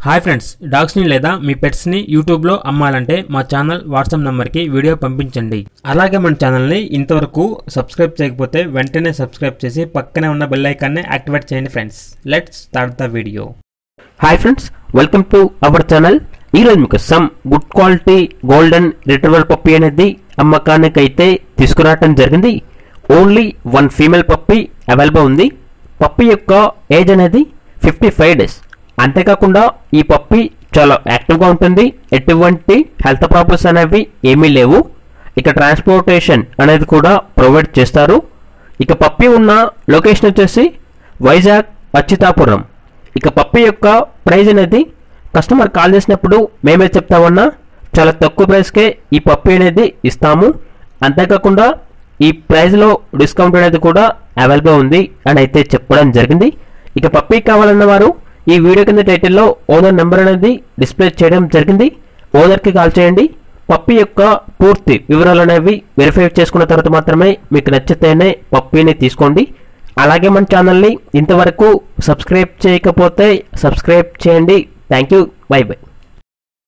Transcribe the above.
hi friends డాగ్స్ని లేదా మీ పెట్స్ని యూట్యూబ్లో అమ్మాలంటే మా ఛానల్ వాట్సాప్ నెంబర్కి వీడియో పంపించండి అలాగే మన ఛానల్ని ఇంతవరకు సబ్స్క్రైబ్ చేయకపోతే వెంటనే సబ్స్క్రైబ్ చేసి పక్కనే ఉన్న బెల్ ఐకాన్ని యాక్టివేట్ చేయండి friends let's start the video hi friends welcome to our channel ఈరోజు మీకు some good quality golden retriever puppy అనేది అమ్మకానికి అయితే తీసుకురావటం జరిగింది only one female puppy available ఉంది పప్పి యొక్క ఏజ్ అనేది ఫిఫ్టీ ఫైవ్ డేస్ అంతేకాకుండా ఈ పప్పి చాలా యాక్టివ్గా ఉంటుంది ఎటువంటి హెల్త్ ప్రాబ్లమ్స్ అనేవి ఏమీ లేవు ఇక ట్రాన్స్పోర్టేషన్ అనేది కూడా ప్రొవైడ్ చేస్తారు ఇక పప్పి ఉన్న లొకేషన్ వచ్చేసి వైజాగ్ అచ్యుతాపురం ఇక పప్పి యొక్క ప్రైస్ అనేది కస్టమర్ కాల్ చేసినప్పుడు మేమే చెప్తామన్నా చాలా తక్కువ ప్రైస్కే ఈ పప్పి అనేది ఇస్తాము అంతేకాకుండా ఈ ప్రైస్లో డిస్కౌంట్ అనేది కూడా అవైలబుల్ ఉంది అని అయితే చెప్పడం జరిగింది ఇక పప్పి కావాలన్న వారు ఈ వీడియో కింద టైటిల్లో ఓనర్ నెంబర్ అనేది డిస్ప్లే చేయడం జరిగింది ఓనర్కి కాల్ చేయండి పప్పి యొక్క పూర్తి వివరాలు అనేవి వెరిఫై చేసుకున్న తర్వాత మాత్రమే మీకు నచ్చితేనే పప్పిని తీసుకోండి అలాగే మన ఛానల్ని ఇంతవరకు సబ్స్క్రైబ్ చేయకపోతే సబ్స్క్రైబ్ చేయండి థ్యాంక్ యూ బై బై